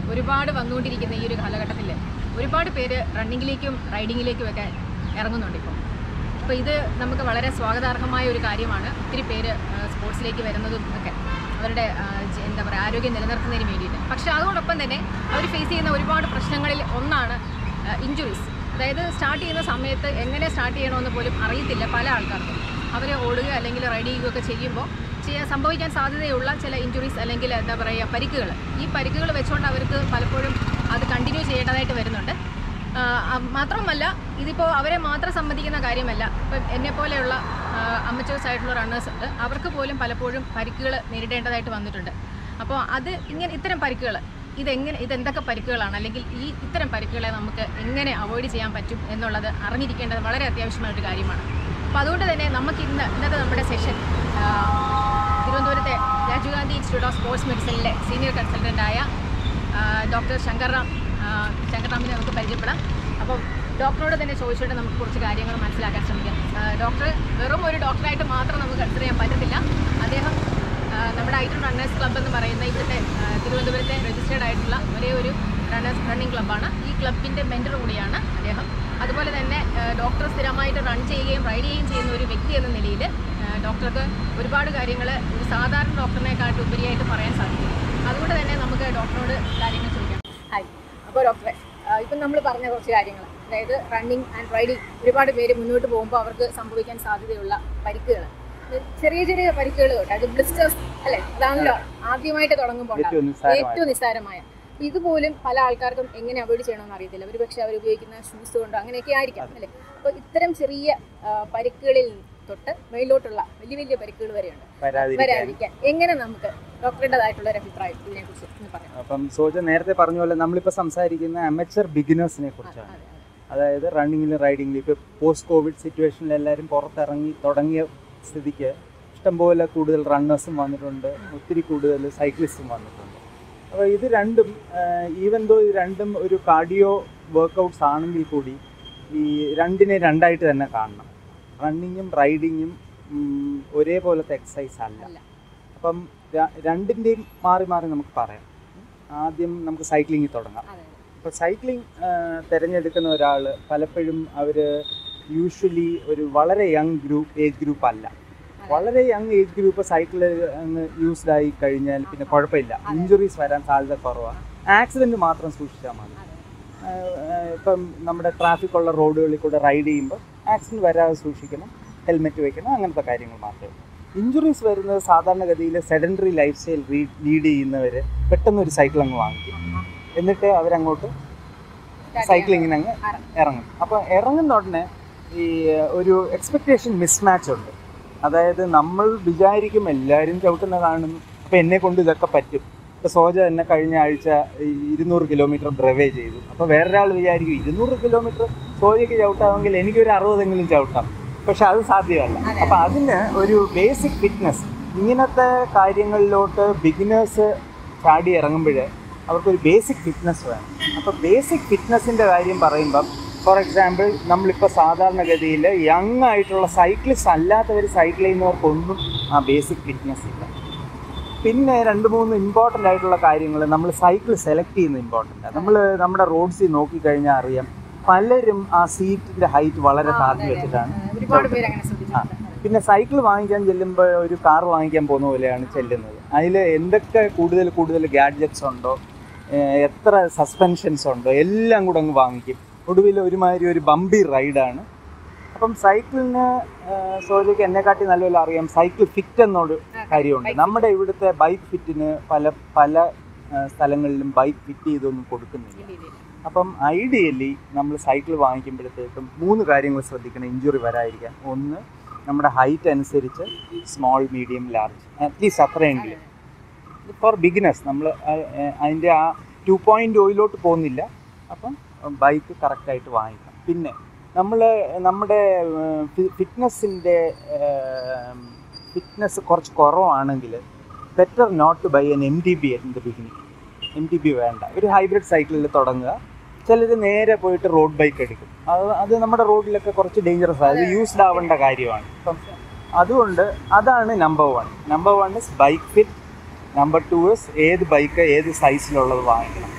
ഒരുപാട് വന്നുകൊണ്ടിരിക്കുന്ന ഈ ഒരു കാലഘട്ടത്തിൽ ഒരുപാട് പേര് റണ്ണിങ്ങിലേക്കും റൈഡിങ്ങിലേക്കും ഒക്കെ ഇറങ്ങുന്നുണ്ട് ഇപ്പോൾ അപ്പോൾ ഇത് നമുക്ക് വളരെ സ്വാഗതാർഹമായ ഒരു കാര്യമാണ് ഒത്തിരി പേര് ആ, സ്പോർട്സിലേക്ക് വരുന്നതും ഒക്കെ അവരുടെ ആ, ജ- എന്താ പറയുക ആരോഗ്യം നിലനിർത്തുന്നതിന് വേണ്ടിയിട്ട് പക്ഷേ അതോടൊപ്പം തന്നെ അവർ ഫേസ് ചെയ്യുന്ന ഒരുപാട് പ്രശ്നങ്ങളിൽ ഒന്നാണ് ഇഞ്ചുറീസ് അതായത് സ്റ്റാർട്ട് ചെയ്യുന്ന സമയത്ത് എങ്ങനെ സ്റ്റാർട്ട് ചെയ്യണമെന്ന് പോലും അറിയത്തില്ല പല ആൾക്കാർക്കും അവർ ഓടുക അല്ലെങ്കിൽ റൈഡ് ചെയ്യുകയൊക്കെ ചെയ്യുമ്പോൾ ചെയ്യാൻ സംഭവിക്കാൻ സാധ്യതയുള്ള ചില ഇഞ്ചുറീസ് അല്ലെങ്കിൽ എന്താ പറയുക പരിക്കുകൾ ഈ പരിക്കുകൾ വെച്ചുകൊണ്ട് അവർക്ക് പലപ്പോഴും അത് കണ്ടിന്യൂ ചെയ്യേണ്ടതായിട്ട് വരുന്നുണ്ട് ആ, ആ, മാത്രമല്ല ഇതിപ്പോൾ അവരെ മാത്രം സംബന്ധിക്കുന്ന കാര്യമല്ല ഇപ്പം എന്നെ പോലെയുള്ള അമച്ചേഴ്സ് ആയിട്ടുള്ള റണ്ണേഴ്സ് ഉണ്ട് അവർക്ക് പോലും പലപ്പോഴും പരിക്കുകൾ നേരിടേണ്ടതായിട്ട് വന്നിട്ടുണ്ട് അപ്പോൾ അത് ഇങ്ങനെ ഇത്തരം പരിക്കുകൾ ഇതെങ്ങനെ ഇതെന്തൊക്കെ പരിക്കുകളാണ് അല്ലെങ്കിൽ ഈ ഇത്തരം പരിക്കുകളെ നമുക്ക് എങ്ങനെ അവോയ്ഡ് ചെയ്യാൻ പറ്റും എന്നുള്ളത് അറിഞ്ഞിരിക്കേണ്ടത് വളരെ അത്യാവശ്യമായ ഒരു കാര്യമാണ് അപ്പോൾ അതുകൊണ്ട് തന്നെ നമുക്ക് ഇന്ന് ഇന്നത്തെ നമ്മുടെ സെഷൻ തിരുവനന്തപുരത്തെ Rajiv Gandhi institute of sports മെഡിസിനിലെ സീനിയർ കൺസൾട്ടൻ്റായ ഡോക്ടർ ശങ്കർറാം ആ, ശങ്കർറാമിനെ നമുക്ക് പരിചയപ്പെടാം അപ്പം ഡോക്ടറോട് തന്നെ ചോദിച്ചിട്ട് നമുക്ക് കുറച്ച് കാര്യങ്ങൾ മനസ്സിലാക്കാൻ ശ്രമിക്കാം ആ, ഡോക്ടർ വെറും ഒരു ഡോക്ടറായിട്ട് മാത്രം നമുക്ക് കൺസിഡർ ചെയ്യാൻ പറ്റത്തില്ല അദ്ദേഹം ആ, നമ്മുടെ ഐറ്റം റണ്ണേഴ്സ് ക്ലബ്ബ് എന്ന് പറയുന്ന ഇവിടുത്തെ ആ, തിരുവനന്തപുരത്തെ രജിസ്റ്റേർഡ് ആയിട്ടുള്ള ഒരേ ഒരു റണ്ണേഴ്സ് റണ്ണിങ് ക്ലബ്ബാണ് ഈ ക്ലബിൻ്റെ മെൻറ്റർ കൂടിയാണ് അദ്ദേഹം അതുപോലെ തന്നെ ആ, ഡോക്ടർ സ്ഥിരമായിട്ട് റൺ ചെയ്യുകയും റൈഡ് ചെയ്യുകയും ചെയ്യുന്ന ഒരു വ്യക്തി എന്ന നിലയിൽ ആ, ഡോക്ടർക്ക് ഒരുപാട് കാര്യങ്ങൾ ഒരു സാധാരണ ഡോക്ടറിനെക്കാട്ട് ഉപരിയായിട്ട് പറയാൻ സാധിക്കും അതുകൊണ്ട് തന്നെ നമുക്ക് ഡോക്ടറോട് കാര്യങ്ങൾ ചോദിക്കാം ഹായ് അപ്പോൾ ഡോക്ടറെ ആ, ഇപ്പം നമ്മൾ പറഞ്ഞ കുറച്ച് കാര്യങ്ങൾ അതായത് റണ്ണിങ് ആൻഡ് റൈഡിങ് ഒരുപാട് പേര് മുന്നോട്ട് പോകുമ്പോൾ അവർക്ക് സംഭവിക്കാൻ സാധ്യതയുള്ള പരിക്കുകൾ ചെറിയ ചെറിയ പരിക്കുകൾ തൊട്ട് അത് ബ്ലിസ്റ്റേഴ്സ് അല്ലേ അതാണല്ലോ ആദ്യമായിട്ട് തുടങ്ങുമ്പോൾ ഏറ്റവും ഉണ്ടാകുന്നത്. നിസ്സാരമായ ഏറ്റവും നിസ്സാരമായ അപ്പൊ ഇതുപോലും പല ആൾക്കാർക്കും എങ്ങനെ അവോയ്ഡ് ചെയ്യണമെന്ന് അറിയത്തില്ല ഒരു പക്ഷേ അവർ ഉപയോഗിക്കുന്ന ഷൂസ് കൊണ്ടോ അങ്ങനെയൊക്കെ ആയിരിക്കാം അല്ലേ അപ്പോൾ ഇത്തരം ചെറിയ ആ, പരിക്കുകളിൽ തൊട്ട് മേലോട്ടുള്ള വലിയ വലിയ പരിക്കുകൾ വരെയുണ്ട് വരാതിരിക്കാൻ വരാതിരിക്കാൻ എങ്ങനെ നമുക്ക് ഡോക്ടറുടേതായിട്ടുള്ള ഒരു അഭിപ്രായം ഇതിനെ കുറിച്ച് ഒന്ന് പറയാം അപ്പം സോജ നേരത്തെ പറഞ്ഞ പോലെ നമ്മളിപ്പോൾ സംസാരിക്കുന്ന അമച്ചർ ബിഗിനേഴ്സിനെ കുറിച്ചാണ് അതെ, അതെ. അതായത് റണ്ണിങ്ങിലും റൈഡിങ്ങിലും ഇപ്പോൾ പോസ്റ്റ് കോവിഡ് സിറ്റുവേഷനിൽ എല്ലാവരും പുറത്തിറങ്ങി തുടങ്ങിയ സ്ഥിതിക്ക് ഇഷ്ടംപോലെ കൂടുതൽ റണ്ണേഴ്സും വന്നിട്ടുണ്ട് ഒത്തിരി കൂടുതൽ സൈക്ലിസ്റ്റും വന്നിട്ടുണ്ട് അപ്പോൾ ഇത് രണ്ടും ഈവൻ ദോ ഇത് രണ്ടും ഒരു കാർഡിയോ വർക്കൗട്ട്സ് ആണെങ്കിൽ കൂടി ഈ രണ്ടിനെ രണ്ടായിട്ട് തന്നെ കാണണം റണ്ണിങ്ങും റൈഡിങ്ങും ഒരേപോലത്തെ എക്സസൈസ് അല്ല അല്ല. അപ്പം ര- രണ്ടിൻ്റെയും മാറി മാറി നമുക്ക് പറയാം ആദ്യം നമുക്ക് സൈക്ലിങ്ങിൽ തുടങ്ങാം അതെ, അതെ. ഇപ്പോൾ സൈക്ലിംഗ് തിരഞ്ഞെടുക്കുന്ന ഒരാൾ പലപ്പോഴും അവർ യൂഷ്വലി ഒരു വളരെ യങ് ഗ്രൂപ്പ് ഏജ് ഗ്രൂപ്പ് അല്ല വളരെ യങ് ഏജ് ഗ്രൂപ്പ് സൈക്കിൾ അങ്ങ് യൂസ്ഡ് ആയി കഴിഞ്ഞാൽ പിന്നെ കുഴപ്പമില്ല ഇഞ്ചുറീസ് വരാൻ സാധ്യത കുറവാണ് ആക്സിഡൻറ്റ് മാത്രം സൂക്ഷിച്ചാൽ മതി അതെ. ആഹ് ഇപ്പം നമ്മുടെ ട്രാഫിക് ഉള്ള റോഡുകളിൽ കൂടെ റൈഡ് ചെയ്യുമ്പോൾ ആക്സിഡൻറ്റ് വരാതെ സൂക്ഷിക്കണം ഹെൽമെറ്റ് വെക്കണം അങ്ങനത്തെ കാര്യങ്ങൾ മാത്രമേ ഉള്ളൂ ഇഞ്ചുറീസ് വരുന്നത് സാധാരണഗതിയിൽ സെഡൻഡറി ലൈഫ് സ്റ്റൈൽ ലീഡ് ചെയ്യുന്നവർ പെട്ടെന്ന് ഒരു സൈക്കിൾ അങ്ങ് വാങ്ങിക്കും എന്നിട്ട് അവരങ്ങോട്ട് സൈക്ലിങ്ങിന് അങ്ങ് ഇറങ്ങും അപ്പോൾ ഇറങ്ങുന്ന ഉടനെ ഈ ഒരു എക്സ്പെക്റ്റേഷൻ മിസ്മാച്ച് ഉണ്ട് അതായത് നമ്മൾ വിചാരിക്കും എല്ലാവരും ചവിട്ടുന്ന കാണുന്നു അപ്പോൾ എന്നെ കൊണ്ട് ഇതൊക്കെ പറ്റും ഇപ്പോൾ സോജ തന്നെ കഴിഞ്ഞ ആഴ്ച ഈ ഇരുന്നൂറ് കിലോമീറ്റർ ഡ്രൈവേ ചെയ്തു അപ്പോൾ വേറൊരാൾ വിചാരിക്കും ഇരുന്നൂറ് കിലോമീറ്റർ സോജയ്ക്ക് ചവിട്ടാമെങ്കിൽ എനിക്കൊരു അറുപതെങ്കിലും ചവിട്ടാം പക്ഷെ അത് സാധ്യമല്ല അപ്പോൾ അതിന് ഒരു ബേസിക് ഫിറ്റ്നസ് ഇങ്ങനത്തെ കാര്യങ്ങളിലോട്ട് ബിഗിനേഴ്സ് ചാടി ഇറങ്ങുമ്പോൾ അവർക്കൊരു ബേസിക് ഫിറ്റ്നസ് വേണം അപ്പോൾ ബേസിക് ഫിറ്റ്നസിൻ്റെ കാര്യം പറയുമ്പം ഫോർ എക്സാമ്പിൾ നമ്മളിപ്പോൾ സാധാരണഗതിയിൽ യങ് ആയിട്ടുള്ള സൈക്ലിസ്റ്റ് അല്ലാത്തവർ സൈക്കിൾ ചെയ്യുന്നവർക്കൊന്നും ആ ബേസിക് ഫിറ്റ്നസ് ഇല്ല പിന്നെ രണ്ട് മൂന്ന് ഇമ്പോർട്ടൻ്റ് ആയിട്ടുള്ള കാര്യങ്ങൾ നമ്മൾ സൈക്കിൾ സെലക്ട് ചെയ്യുന്ന ഇമ്പോർട്ടൻ്റ് നമ്മൾ നമ്മുടെ റോഡ്സിൽ നോക്കിക്കഴിഞ്ഞാൽ അറിയാം പലരും ആ സീറ്റിൻ്റെ ഹൈറ്റ് വളരെ താഴ്ത്തി വെച്ചിട്ടാണ് ഒരുപാട് പേര് അങ്ങനെ ശ്രദ്ധിച്ചിട്ടുണ്ട് പിന്നെ സൈക്കിൾ വാങ്ങിക്കാൻ ചെല്ലുമ്പോൾ ഒരു കാർ വാങ്ങിക്കാൻ പോകുന്ന പോലെയാണ് ചെല്ലുന്നത് അതിൽ എന്തൊക്കെ കൂടുതൽ കൂടുതൽ ഗാഡ്ജറ്റ്സ് ഉണ്ടോ ഏഹ് എത്ര സസ്പെൻഷൻസ് ഉണ്ടോ എല്ലാം കൂടെ അങ്ങ് വാങ്ങിക്കും ഒടുവിൽ ഒരുമാതിരി ഒരു ബമ്പി റൈഡാണ് അപ്പം സൈക്കിളിന് സോജയ്ക്ക് എന്നെക്കാട്ടി നല്ലപോലെ അറിയാം സൈക്കിൾ ഫിറ്റ് എന്നൊരു കാര്യമുണ്ട് നമ്മുടെ ഇവിടുത്തെ ബൈക്ക് ഫിറ്റിന് പല പല ഏഹ് സ്ഥലങ്ങളിലും ബൈക്ക് ഫിറ്റ് ചെയ്തൊന്നും കൊടുക്കുന്നില്ല ഇല്ല, ഇല്ല, ഇല്ല. അപ്പം ഐഡിയലി നമ്മൾ സൈക്കിൾ വാങ്ങിക്കുമ്പോഴത്തേക്കും മൂന്ന് കാര്യങ്ങൾ ശ്രദ്ധിക്കണം ഇഞ്ചുറി വരാതിരിക്കാൻ ഒന്ന് നമ്മുടെ ഹൈറ്റ് അനുസരിച്ച് സ്മോൾ മീഡിയം ലാർജ് അറ്റ്ലീസ്റ്റ് അത്രയെങ്കിലും ഫോർ ബിഗിനേഴ്സ് നമ്മൾ അതിൻ്റെ ആ ടു പോയിൻ്റ് ഓയിലോട്ട് പോകുന്നില്ല അപ്പം ബൈക്ക് കറക്റ്റായിട്ട് വാങ്ങിക്കാം പിന്നെ നമ്മൾ നമ്മുടെ ഫിറ്റ്നസ്സിൻ്റെ ഫിറ്റ്നസ് കുറച്ച് കുറവാണെങ്കിൽ better not to buy an M T B in the beginning M T B വേണ്ട ഒരു ഹൈബ്രിഡ് സൈക്കിളിൽ തുടങ്ങുക ചിലർ നേരെ പോയിട്ട് റോഡ് ബൈക്ക് എടുക്കും അത് അത് നമ്മുടെ റോഡിലൊക്കെ കുറച്ച് ഡേഞ്ചറസ് ആണ് അത് യൂസ്ഡ് ആവേണ്ട കാര്യമാണ് അപ്പം അതുകൊണ്ട് അതാണ് number one number one is bike fit number two is ഏത് ബൈക്ക് ഏത് സൈസിലുള്ളത് വാങ്ങിക്കണം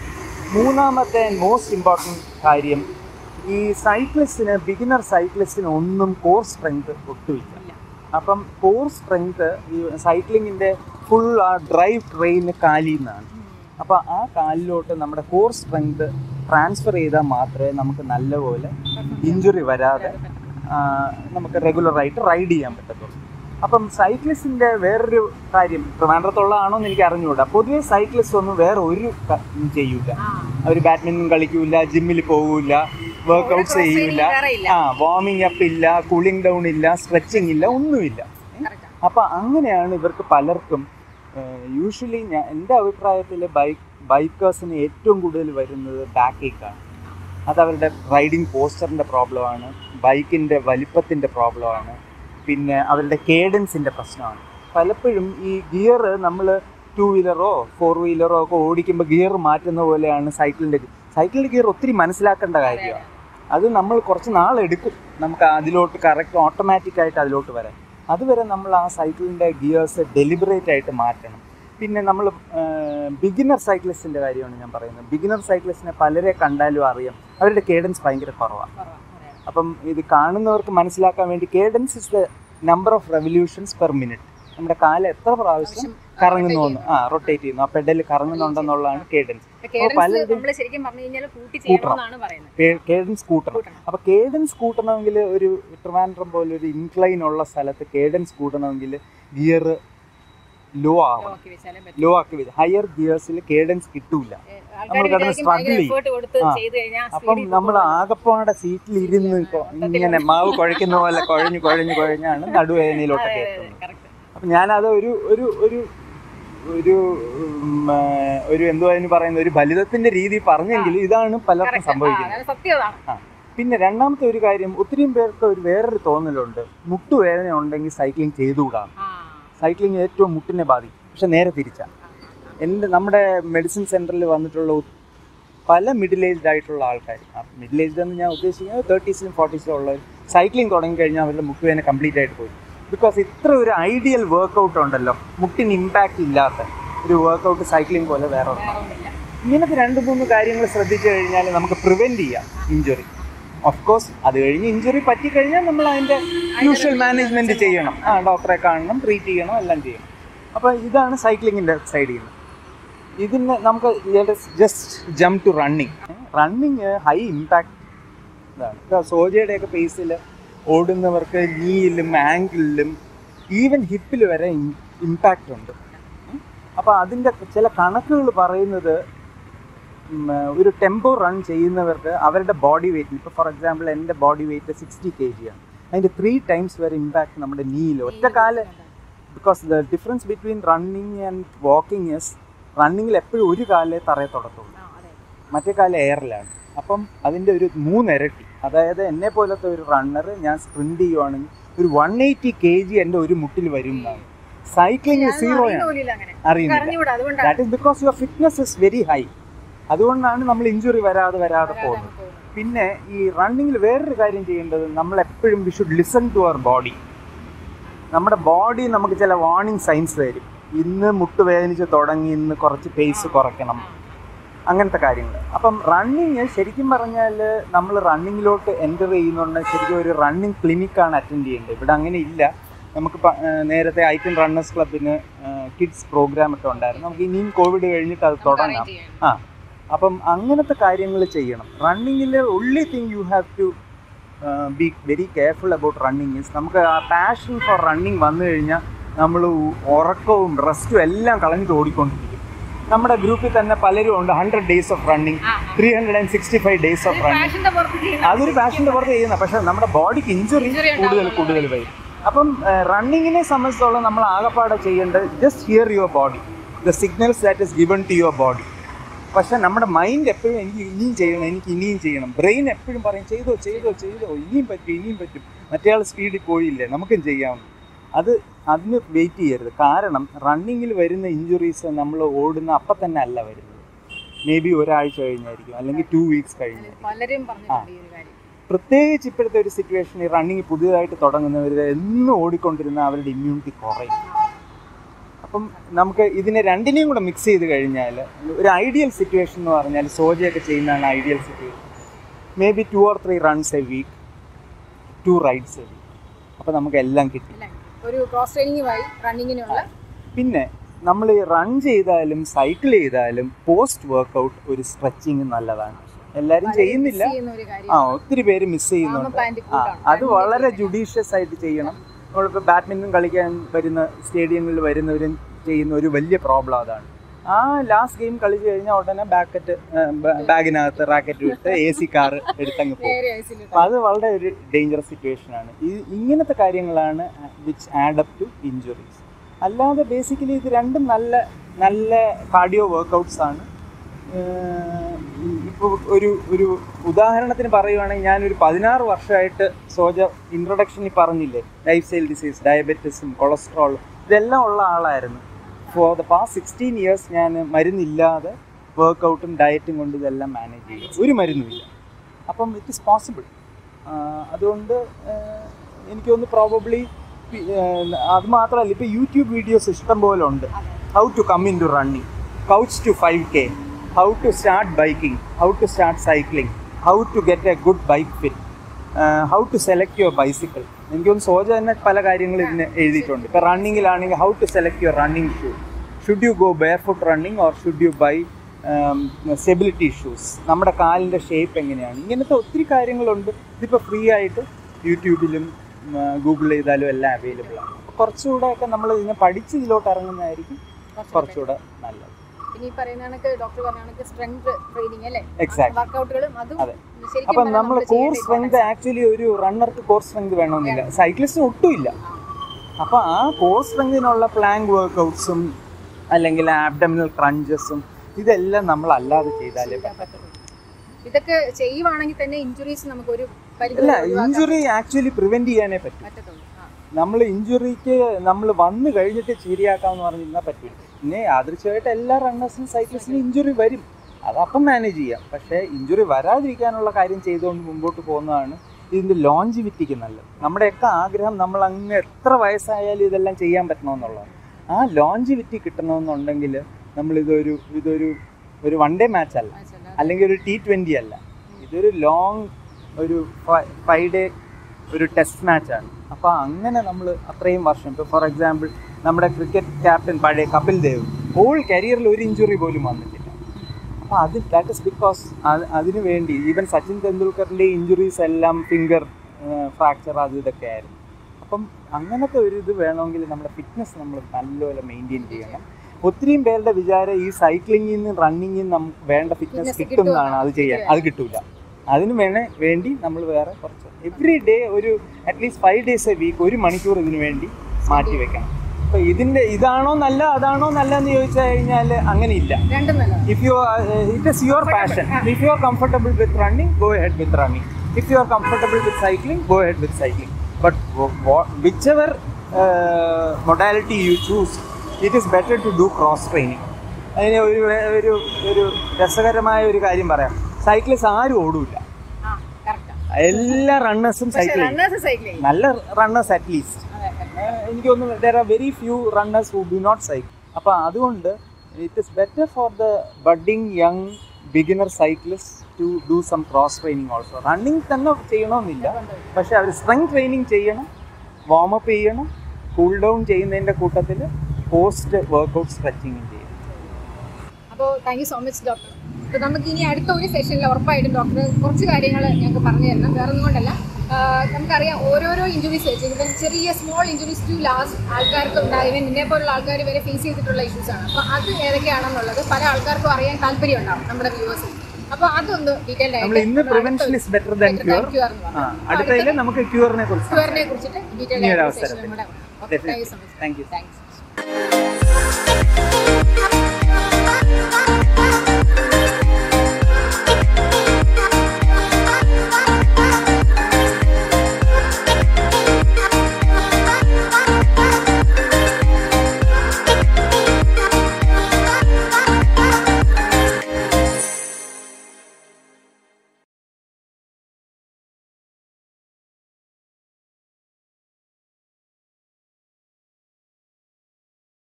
മൂന്നാമത്തെ മോസ്റ്റ് ഇമ്പോർട്ടൻറ്റ് കാര്യം ഈ സൈക്ലിസ്റ്റിന് ബിഗിനർ സൈക്ലിസ്റ്റിന് ഒന്നും കോർ സ്ട്രെങ്ത് ഒട്ടുമില്ല ഇല്ല. അപ്പം കോർ സ്ട്രെങ്ത് ഈ സൈക്ലിങ്ങിൻ്റെ ഫുൾ ആ ഡ്രൈവ് ട്രെയിന് കാലിൽ നിന്നാണ് അപ്പോൾ ആ കാലിലോട്ട് നമ്മുടെ കോർ സ്ട്രെങ്ത് ട്രാൻസ്ഫർ ചെയ്താൽ മാത്രമേ നമുക്ക് നല്ലപോലെ ഇഞ്ചുറി വരാതെ ആ, നമുക്ക് റെഗുലറായിട്ട് റൈഡ് ചെയ്യാൻ പറ്റത്തുള്ളൂ അപ്പം സൈക്ലിസ്റ്റിൻ്റെ വേറൊരു കാര്യം ട്രിവാൻഡ്രത്തുള്ളതാണോ എന്ന് എനിക്ക് അറിഞ്ഞുകൂടാ പൊതുവേ സൈക്ലിസ്റ്റ് ഒന്നും വേറെ ഒരു ക- ഇതും ചെയ്യൂല ആ, അവർ ബാഡ്മിൻ്റൺ കളിക്കൂല ജിമ്മിൽ പോകൂല വർക്കൗട്ട്സ് cross ചെയ്യൂല training വേറെ ഇല്ല. ആ വാർമിംഗ് അപ്പ് ഇല്ല കൂളിംഗ് ഡൗൺ ഇല്ല സ്ട്രെച്ചിങ് ഇല്ല ഒന്നുമില്ല correct ആ. അപ്പം അങ്ങനെയാണ് ഇവർക്ക് പലർക്കും യൂഷ്വലി ഞാൻ എൻ്റെ അഭിപ്രായത്തിൽ ബൈക്ക് ബൈക്കേഴ്സിന് ഏറ്റവും കൂടുതൽ വരുന്നത് ബാക്ക് ഏക്കാണ് അത് അവരുടെ റൈഡിങ് പോസ്റ്ററിൻ്റെ പ്രോബ്ലമാണ് ബൈക്കിൻ്റെ വലിപ്പത്തിൻ്റെ പ്രോബ്ലമാണ് പിന്നെ അവരുടെ കേഡൻസിൻ്റെ പ്രശ്നമാണ് പലപ്പോഴും ഈ ഗിയർ നമ്മൾ ടൂ വീലറോ ഫോർ വീലറോ ഒക്കെ ഓടിക്കുമ്പോൾ ഗിയർ മാറ്റുന്ന പോലെയാണ് സൈക്കിളിൻ്റെ സൈക്കിളിൻ്റെ ഗിയർ ഒത്തിരി മനസ്സിലാക്കേണ്ട കാര്യമാണ് അത് നമ്മൾ കുറച്ച് നാളെടുക്കും നമുക്ക് അതിലോട്ട് കറക്റ്റ് ഓട്ടോമാറ്റിക് ആയിട്ട് അതിലോട്ട് വരാൻ അതുവരെ നമ്മൾ ആ സൈക്കിളിൻ്റെ ഗിയേഴ്സ് ഡെലിബറേറ്റ് ആയിട്ട് മാറ്റണം പിന്നെ നമ്മൾ ബിഗിനർ സൈക്ലിസ്റ്റിൻ്റെ കാര്യമാണ് ഞാൻ പറയുന്നത് ബിഗിനർ സൈക്ലിസ്റ്റിനെ പലരെ കണ്ടാലും അറിയാം അവരുടെ കേഡൻസ് ഭയങ്കര കുറവാണ് കുറവാ, അതെ, അതെ. അപ്പം ഇത് കാണുന്നവർക്ക് മനസ്സിലാക്കാൻ വേണ്ടി cadence is the number of revolutions per minute നമ്മുടെ കാലം എത്ര പ്രാവശ്യം ആവശ്യം, ആ, കറങ്ങുന്നു rotate ആ റൊട്ടേറ്റ് ചെയ്യുന്നു ആ പെഡൽ കറങ്ങുന്നുണ്ടെന്നുള്ളതാണ് കേഡൻസ് ഇപ്പൊ cadence പലരും- നമ്മള് ശരിക്കും പറഞ്ഞു കഴിഞ്ഞാൽ കൂട്ടി ചെയ്യണമെന്നാണ് പറയുന്നത് കേഡൻസ് കൂട്ടണം കൂട്ടണം. അപ്പൊ കേഡൻസ് കൂട്ടണമെങ്കിൽ ഒരു ട്രിവാൻഡ്രം പോലെ ഒരു ഇൻക്ലൈൻ ഉള്ള സ്ഥലത്ത് കേഡൻസ് കൂട്ടണമെങ്കിൽ ഗിയർ ലോ ആവണം നോക്കി വെച്ചാലേ പറ്റും. ലോ ആക്കി വെച്ച് ഹയർ ഗിയേഴ്സിൽ കേഡൻസ് കിട്ടൂല ഏ, നമ്മൾ ആൾക്കാര് കിടന്ന് വിചാരിക്കും struggle ഭയങ്കര ചെയ്യും. effort കൊടുത്ത് ആ. ചെയ്ത് കഴിഞ്ഞാൽ അപ്പം speed നമ്മൾ കിട്ടും. ആകപ്പാടെ സീറ്റിൽ ഇരുന്ന് കൊ- ഇങ്ങനെ മാവ് കുഴയ്ക്കുന്ന പോലെ കുഴഞ്ഞു കുഴഞ്ഞു കുഴഞ്ഞാണ് നടുവേദനയിലോട്ടൊക്കെ അതെ, അതെ, എത്തുന്നത് correct. അപ്പം ഞാനത് ഒരു ഒരു ഒരു ഒരു ഉം, ആ, ഒരു എന്തോ അതിന് പറയുന്ന ഒരു ഫലിതത്തിന്റെ രീതി പറഞ്ഞെങ്കിലും ഇതാണ് പലർക്കും Correct. ആ, സംഭവിക്കുന്നത് അതാണ് സത്യം അതാണ്. ആ. പിന്നെ രണ്ടാമത്തെ ഒരു കാര്യം ഒത്തിരിയും പേർക്ക് ഒരു വേറൊരു തോന്നലുണ്ട് മുട്ടുവേദന ഉണ്ടെങ്കിൽ സൈക്ലിംഗ് ചെയ്തുകൂടാ ആ, സൈക്ലിംഗ് ഏറ്റവും മുട്ടിനെ ബാധിക്കും പക്ഷെ നേരെ തിരിച്ചാണ് എൻ്റെ നമ്മുടെ മെഡിസിൻ സെൻറ്ററിൽ വന്നിട്ടുള്ള ഒ- പല മിഡിൽ ഏജ്ഡ് ആയിട്ടുള്ള ആൾക്കാർ മിഡിൽ ഏജ്ഡ് എന്ന് ഞാൻ ഉദ്ദേശിക്കുന്നത് തേർട്ടീസിലും ഫോർട്ടീസിലും ഉള്ളവർ സൈക്ലിംഗ് തുടങ്ങി കഴിഞ്ഞാൽ അവരുടെ മുട്ടുവേദന കംപ്ലീറ്റ് ആയിട്ട് പോയി ബിക്കോസ് ഇത്ര ഒരു ഐഡിയൽ വർക്കൗട്ട് ഉണ്ടല്ലോ മുട്ടിന് ഇമ്പാക്റ്റ് ഇല്ലാത്ത ഒരു വർക്കൗട്ട് സൈക്ലിംഗ് പോലെ വേറെ ഒന്നും വേറെ ഒന്നുമില്ല. ഇങ്ങനത്തെ രണ്ട് മൂന്ന് കാര്യങ്ങൾ ശ്രദ്ധിച്ചു കഴിഞ്ഞാൽ നമുക്ക് പ്രിവെൻറ്റ് ചെയ്യാം ഇഞ്ചുറി ഓഫ് കോഴ്സ് അത് കഴിഞ്ഞ് ഇഞ്ചുറി പറ്റിക്കഴിഞ്ഞാൽ നമ്മൾ അതിൻ്റെ യൂഷ്വൽ മാനേജ്മെൻറ്റ് ചെയ്യണം ആ ഡോക്ടറെ കാണണം ട്രീറ്റ് ചെയ്യണം എല്ലാം ചെയ്യണം അപ്പോൾ ഇതാണ് സൈക്ലിങ്ങിൻ്റെ സൈഡിൽ നിന്ന് ഇതിന് നമുക്ക് just jump to running running high impact ഇതാണ് ഇപ്പോൾ സോജയുടെയൊക്കെ പേസിൽ ഓടുന്നവർക്ക് നീയിലും ആംഗിളിലും ഈവൻ ഹിപ്പിൽ വരെ ഇമ്പാക്റ്റ് ഉണ്ട് അപ്പോൾ അതിൻ്റെ ചില കണക്കുകൾ പറയുന്നത് ഉം, ഒരു ടെമ്പോ റൺ ചെയ്യുന്നവർക്ക് അവരുടെ ബോഡി വെയിറ്റ് ഇപ്പോൾ ഫോർ എക്സാമ്പിൾ എൻ്റെ body weight sixty K G ആണ് അതിൻ്റെ ത്രീ ടൈംസ് വരെ ഇമ്പാക്ട് നമ്മുടെ നീയിൽ ഒറ്റക്കാല് because the difference between running and walking is റണ്ണിങ്ങിൽ എപ്പോഴും ഒരു കാലേ തറയെ തുടക്കമുള്ളൂ ആ, അതെ. മറ്റേ കാലം എയറിലാണ് അപ്പം അതിൻ്റെ ഒരു മൂന്നിരട്ടി അതായത് എന്നെ പോലത്തെ ഒരു റണ്ണർ ഞാൻ സ്പ്രിന്റ് ചെയ്യുവാണെങ്കിൽ ഒരു വൺ എയ്റ്റി കെ ജി എൻ്റെ ഒരു മുട്ടിൽ വരും എന്നാണ് സൈക്ലിംഗ് ഞാനൊന്നും സീറോ അറിയുന്ന ആണ് പോലുമില്ല അങ്ങനെ. അറിയുന്നില്ല അറിഞ്ഞുകൂടാ, അതുകൊണ്ടാണ് that is because your fitness is very high അതുകൊണ്ടാണ് നമ്മൾ ഇഞ്ചുറി വരാതെ വരാതെ പോകുന്നത് പോകുന്നത്. പിന്നെ ഈ റണ്ണിങ്ങിൽ വേറൊരു കാര്യം ചെയ്യേണ്ടത് നമ്മൾ എപ്പോഴും we should listen to our body നമ്മുടെ ബോഡി നമുക്ക് ചില വാർണിംഗ് സൈൻസ് തരും ഇന്ന് മുട്ട് വേദനിച്ച് തുടങ്ങി ഇന്ന് കുറച്ച് പേസ് കുറയ്ക്കണം അങ്ങനത്തെ കാര്യങ്ങൾ അപ്പം റണ്ണിങ് ശരിക്കും പറഞ്ഞാൽ നമ്മൾ റണ്ണിങ്ങിലോട്ട് എൻ്റർ ചെയ്യുന്നുണ്ട് ശരിക്കും ഒരു റണ്ണിങ് ക്ലിനിക്കാണ് അറ്റൻഡ് ചെയ്യേണ്ടത് ഇവിടെ അങ്ങനെ ഇല്ല നമുക്ക് പ- ഏർ നേരത്തെ ഐറ്റൻ റണ്ണേഴ്സ് ക്ലബിന് കിഡ്സ് പ്രോഗ്രാം ഒക്കെ ഉണ്ടായിരുന്നു നമുക്ക് ഇനിയും കോവിഡ് കഴിഞ്ഞിട്ട് അത് നമുക്ക് തുടങ്ങാം arrange ചെയ്യാം. ആ അപ്പം അങ്ങനത്തെ കാര്യങ്ങൾ ചെയ്യണം റണ്ണിങ്ങിൽ only thing you have to be very careful about running is നമുക്ക് ആ പാഷൻ ഫോർ റണ്ണിങ് വന്നു കഴിഞ്ഞാൽ നമ്മൾ ഉറക്കവും റെസ്റ്റും എല്ലാം കളഞ്ഞിട്ട് ഓടിക്കൊണ്ടിരിക്കും നമ്മുടെ ഗ്രൂപ്പിൽ തന്നെ പലരും ഉണ്ട് ഹൺഡ്രഡ് ഡേയ്സ് ഓഫ് റണ്ണിങ് ആ, ആ. Three hundred and sixty five days of ഒരു റണ്ണിങ് passion ന്റെ പുറത്ത് ചെയ്യുന്ന അതൊരു പാഷൻ്റെ പുറത്ത് ചെയ്യുന്ന പക്ഷേ നമ്മുടെ ബോഡിക്ക് ഇഞ്ചുറി Injury കൂടുതൽ ഉണ്ടാവും. കൂടുതൽ വരും അപ്പം റണ്ണിങ്ങിനെ സംബന്ധിച്ചോളം നമ്മൾ ആകപ്പാടെ ചെയ്യേണ്ടത് just hear your body the signals that is given to your body പക്ഷെ നമ്മുടെ മൈൻഡ് എപ്പോഴും എനിക്ക് ഇനിയും ചെയ്യണം എനിക്ക് ഇനിയും ചെയ്യണം ബ്രെയിൻ എപ്പോഴും പറയും ചെയ്തോ ചെയ്തോ ചെയ്തോ ഇനിയും പറ്റും ഇനിയും പറ്റും മറ്റേയാൾ സ്പീഡിൽ പോയില്ലേ നമുക്കും ചെയ്യാം അത് അതിന് വെയിറ്റ് ചെയ്യരുത് കാരണം റണ്ണിങ്ങിൽ വരുന്ന ഇഞ്ചുറീസ് നമ്മൾ ഓടുന്ന അപ്പം തന്നെ അല്ല വരുന്നത് മേ ബി ഒരാഴ്ച കഴിഞ്ഞായിരിക്കും അല്ലെങ്കിൽ ടു വീക്സ് കഴിഞ്ഞായിരിക്കും പലരും പറഞ്ഞിട്ടുണ്ട് ഈ ഒരു കാര്യം പ്രത്യേകിച്ച് ഇപ്പോഴത്തെ ഒരു സിറ്റുവേഷൻ ഈ റണ്ണിങ് പുതിയതായിട്ട് തുടങ്ങുന്നവർ എന്നും ഓടിക്കൊണ്ടിരുന്ന അവരുടെ ഇമ്മ്യൂണിറ്റി കുറയും അപ്പം നമുക്ക് ഇതിനെ രണ്ടിനെയും കൂടെ മിക്സ് ചെയ്ത് കഴിഞ്ഞാൽ ഒരു ഐഡിയൽ സിറ്റുവേഷൻ എന്ന് പറഞ്ഞാൽ സോജയൊക്കെ ചെയ്യുന്നതാണ് ideal situation may be two or three runs a week two rides a week അപ്പോൾ നമുക്ക് എല്ലാം കിട്ടി അല്ലേ? ഒരു ക്രോസ് ട്രെയിനിങ്ങുമായി റണ്ണിങ്ങിനുള്ള പിന്നെ നമ്മൾ റൺ ചെയ്താലും സൈക്കിൾ ചെയ്താലും പോസ്റ്റ് വർക്കൗട്ട് ഒരു സ്ട്രെച്ചിങ് നല്ലതാണ് എല്ലാവരും ചെയ്യുന്നില്ല ചെയ്യുന്ന ഒരു കാര്യം ആ ഒത്തിരി പേര് മിസ് ചെയ്യുന്നുണ്ട് പ്ലാന്റ് ആ അത് വളരെ ജുഡീഷ്യസ് ആയിട്ട് ചെയ്യണം നമ്മളിപ്പോൾ ബാഡ്മിൻ്റൺ കളിക്കാൻ വരുന്ന സ്റ്റേഡിയങ്ങളിൽ വരുന്നവരും ചെയ്യുന്ന ഒരു വലിയ പ്രോബ്ലം അതാണ് ആ ലാസ്റ്റ് ഗെയിം കളിച്ച് കഴിഞ്ഞാൽ ഉടനെ ബാക്കറ്റ് ബാഗിനകത്ത് റാക്കറ്റ് വിട്ട് എ സി കാർ എടുത്തങ്ങ് പോകും നേരെ ഐസിലിട്ട് അപ്പം അത് വളരെ ഒരു ഡേഞ്ചറസ് സിറ്റുവേഷൻ ആണ് ഈ ഇങ്ങനത്തെ കാര്യങ്ങളാണ് which add up to injuries അല്ലാതെ ബേസിക്കലി ഇത് രണ്ടും നല്ല നല്ല കാർഡിയോ വർക്കൗട്ട്സ് ആണ് ഇപ്പോൾ ഒരു ഒരു ഉദാഹരണത്തിന് പറയുവാണെങ്കിൽ ഞാനൊരു പതിനാറ് വർഷമായിട്ട് സോജ ഇൻട്രൊഡക്ഷനിൽ പറഞ്ഞില്ലേ ലൈഫ് സ്റ്റൈൽ ഡിസീസ് ഡയബറ്റിസും കൊളസ്ട്രോളും ഇതെല്ലാം ഉള്ള ആളായിരുന്നു for the past sixteen years ഞാൻ മരുന്നില്ലാതെ വർക്കൗട്ടും ഡയറ്റും കൊണ്ട് ഇതെല്ലാം മാനേജ് ചെയ്യും ഒരു മരുന്നുമില്ല അപ്പം ഇറ്റ് ഇസ് പോസിബിൾ അതുകൊണ്ട് ആഹ് എനിക്ക് തോന്നുന്നു പ്രോബബ്ലി അത് മാത്രമല്ല ഇപ്പോൾ യൂട്യൂബ് വീഡിയോസ് ഇഷ്ടം പോലെ ഉണ്ട് how to come into running couch to five K how to start biking how to start cycling how to get a good bike fit how to select your bicycle എനിക്ക് തോന്നുന്നു സോജ തന്നെ പല കാര്യങ്ങളും ഇതിന് എഴുതിയിട്ടുണ്ട് ഇപ്പോൾ റണ്ണിങ്ങിലാണെങ്കിൽ how to select your running shoe should you go barefoot running or should you buy stability shoes നമ്മുടെ കാലിൻ്റെ ഷേപ്പ് എങ്ങനെയാണ് ഇങ്ങനത്തെ ഒത്തിരി കാര്യങ്ങളുണ്ട് ഇതിപ്പോൾ ഫ്രീ ആയിട്ട് യൂട്യൂബിലും ഗൂഗിൾ ചെയ്താലും എല്ലാം അവൈലബിൾ ആണ് അപ്പോൾ കുറച്ചുകൂടെ ഒക്കെ നമ്മൾ ഇതിനെ പഠിച്ച് ഇതിലോട്ട് ഇറങ്ങുന്നതായിരിക്കും കുറച്ചുകൂടെ നല്ലത് പിന്നെ ഈ പറയുന്ന കണക്ക് ഡോക്ടർ പറഞ്ഞ കണക്ക് സ്ട്രെങ്ത് ട്രെയിനിങ് അല്ലേ എക്സാക്ട് വർക്കൗട്ടുകളും അതും അതെ. ശരിക്കും അപ്പം പറഞ്ഞാൽ നമ്മൾ നമ്മള് കോർ ചെയ്യേണ്ട സ്ട്രെങ്ത് ആക്ച്വലി ഒരു റണ്ണർക്ക് കോർ സ്ട്രെങ്ത് വേണമെന്നില്ല സൈക്ലിസ്റ്റിന് ഒട്ടുമില്ല അപ്പോൾ ആ കോർ സ്ട്രെങ്തിനുള്ള പ്ലാങ്ക് വർക്കൗട്ട്സും അല്ലെങ്കിൽ ആബ്ഡമിനൽ ക്രഞ്ചസും ഇതെല്ലാം നമ്മൾ അല്ലാതെ ചെയ്താലേ പറ്റും പറ്റത്തുള്ളൂ. ഇതൊക്കെ ചെയ്യുവാണെങ്കിൽ തന്നെ ഇഞ്ചുറീസ് നമുക്ക് ഒരു പരിധി അല്ല വരെ ഒഴിവാക്കാൻ ഇഞ്ചുറി ആക്ച്വലി പ്രിവെന്റ് ചെയ്യാനേ പറ്റും പറ്റത്തുള്ളൂ ആ. നമ്മൾ ഇഞ്ചുറിക്ക് നമ്മൾ വന്നു കഴിഞ്ഞിട്ട് ശരിയാക്കാമെന്ന് പറഞ്ഞിരുന്നാൽ പറ്റില്ല പിന്നെ യാദൃശ്യമായിട്ട് എല്ലാ റണ്ണേഴ്സിനും സൈക്ലിസ്റ്റിനും ഇഞ്ചുറി വരും അതപ്പം മാനേജ് ചെയ്യാം പക്ഷേ ഇഞ്ചുറി വരാതിരിക്കാനുള്ള കാര്യം ചെയ്തുകൊണ്ട് മുമ്പോട്ട് പോകുന്നതാണ് ഇതിൻ്റെ ലോഞ്ചിവിറ്റിക്ക് നല്ലത് നമ്മുടെയൊക്കെ ആഗ്രഹം നമ്മൾ അങ്ങ് എത്ര വയസ്സായാലും ഇതെല്ലാം ചെയ്യാൻ പറ്റണമെന്നുള്ളതാണ് ആ ലോഞ്ചിവിറ്റി കിട്ടണമെന്നുണ്ടെങ്കിൽ നമ്മളിതൊരു ഇതൊരു ഒരു വൺ ഡേ മാച്ച് അല്ല മനസ്സിലായി. അല്ലെങ്കിൽ ഒരു ടി ട്വൻ്റി അല്ല ഇതൊരു ലോങ് ഒരു ഫൈവ് ഡേ ഒരു ടെസ്റ്റ് മാച്ചാണ് അപ്പോൾ അങ്ങനെ നമ്മൾ അത്രയും വർഷം ഇപ്പോൾ ഫോർ എക്സാമ്പിൾ നമ്മുടെ ക്രിക്കറ്റ് ക്യാപ്റ്റൻ പഴയ കപിൽ ദേവ് ഹോൾ കരിയറിൽ ഒരു ഇഞ്ചുറി പോലും വന്നിട്ടില്ല അപ്പോൾ അത് ദാറ്റ് ഇസ് ബിക്കോസ് അതിന് വേണ്ടി ഈവൻ സച്ചിൻ തെണ്ടുൽക്കറിൻ്റെ ഇഞ്ചുറീസ് എല്ലാം ഫിംഗർ ഫ്രാക്ചർ അത് ഇതൊക്കെ ആയിരുന്നു അപ്പം അങ്ങനത്തെ ഒരു ഇത് വേണമെങ്കിൽ നമ്മുടെ ഫിറ്റ്നസ് നമ്മൾ നല്ലപോലെ മെയിൻറ്റെയിൻ ചെയ്യണം ഒത്തിരിയും പേരുടെ വിചാരം ഈ സൈക്ലിങ്ങിൽ നിന്ന് റണ്ണിങ്ങിൽ നിന്ന് നമുക്ക് വേണ്ട ഫിറ്റ്നസ് Fitness കിട്ടുന്നതാണ് അത് ചെയ്യാൻ അത് കിട്ടൂല അതിന് വേണേ വേണ്ടി നമ്മൾ വേറെ കുറച്ച് എവറി ഡേ ഒരു at least five days a week ഒരു മണിക്കൂർ ഇതിന് വേണ്ടി മാറ്റി വെക്കണം അപ്പോൾ ഇതിൻ്റെ ഇതാണോ നല്ല അതാണോ നല്ലതെന്ന് ചോദിച്ചു കഴിഞ്ഞാൽ അങ്ങനെ ഇല്ല രണ്ടും നല്ലതാണ് if you are uh, it is your passion if you are comfortable with running go ahead with running if you are comfortable with cycling go ahead with cycling but wh- wha- whichever uh, modality you choose it is better to do cross training അതിന് ഒരു ഒരു ഒരു രസകരമായ ഒരു കാര്യം പറയാം cyclist ആരും ഓടൂല ആ കറക്റ്റാ എല്ലാ റണ്ണേഴ്സും പക്ഷെ സൈക്കിൾ ചെയ്യും റണ്ണേഴ്സ് സൈക്കിൾ ചെയ്യും നല്ല റണ്ണേഴ്സ് അറ്റ്ലീസ്റ്റ് അതെ അതെ. എനിക്ക് തോന്നുന്നു there are very few runners who do not cycle അപ്പോൾ അതുകൊണ്ട് it is better for the budding young beginner cyclist to do some cross training also running തന്നെ ചെയ്യണമെന്നില്ല പക്ഷെ അവർ സ്ട്രെങ് ട്രെയിനിങ് ചെയ്യണം വാമപ്പ് ചെയ്യണം കൂൾ ഡൗൺ ചെയ്യുന്നതിൻ്റെ കൂട്ടത്തിൽ പോസ്റ്റ് വർക്കൗട്ട് സ്ട്രെച്ചിങ്ങും ചെയ്യണം അപ്പോൾ thank you so much doctor അപ്പോൾ നമുക്ക് ഇനി അടുത്ത ഒരു സെഷനിൽ ഉറപ്പായിട്ടും ഡോക്ടർ കുറച്ച് കാര്യങ്ങൾ ഞങ്ങൾക്ക് പറഞ്ഞു തരണം വേറെ ഒന്നും കൊണ്ടല്ല ആഹ് നമുക്കറിയാം ഓരോരോ ഇഞ്ചുറീസ് വെച്ച് ഇവൻ ചെറിയ സ്മോൾ ഇഞ്ചുറീസ് ടു ലാസ്റ്റ് ആൾക്കാർക്ക് ഉണ്ടായി ഇവൻ നിന്നെ പോലുള്ള ആൾക്കാർ വരെ ഫേസ് ചെയ്തിട്ടുള്ള ഇഷ്യൂസ് ആണ് അപ്പോൾ അത് ഏതൊക്കെയാണെന്നുള്ളത് പല ആൾക്കാർക്കും അറിയാൻ താല്പര്യം ഉണ്ടാവും നമ്മുടെ വ്യൂവേഴ്സിന് അപ്പോൾ അതൊന്ന് ഡീറ്റെയിൽഡ് നമ്മൾ ഇന്ന് prevention is better than cure ആ അടുത്തതിൽ നമുക്ക് ക്യൂറിനെ കുറിച്ച് ക്യൂറിനെ കുറിച്ചിട്ട് ഡീറ്റെയിൽഡ് ഇനി ഒരു ആയിട്ട് സെഷൻ അവസരത്തിൽ. നമ്മുടെ thank you so much thank you thanks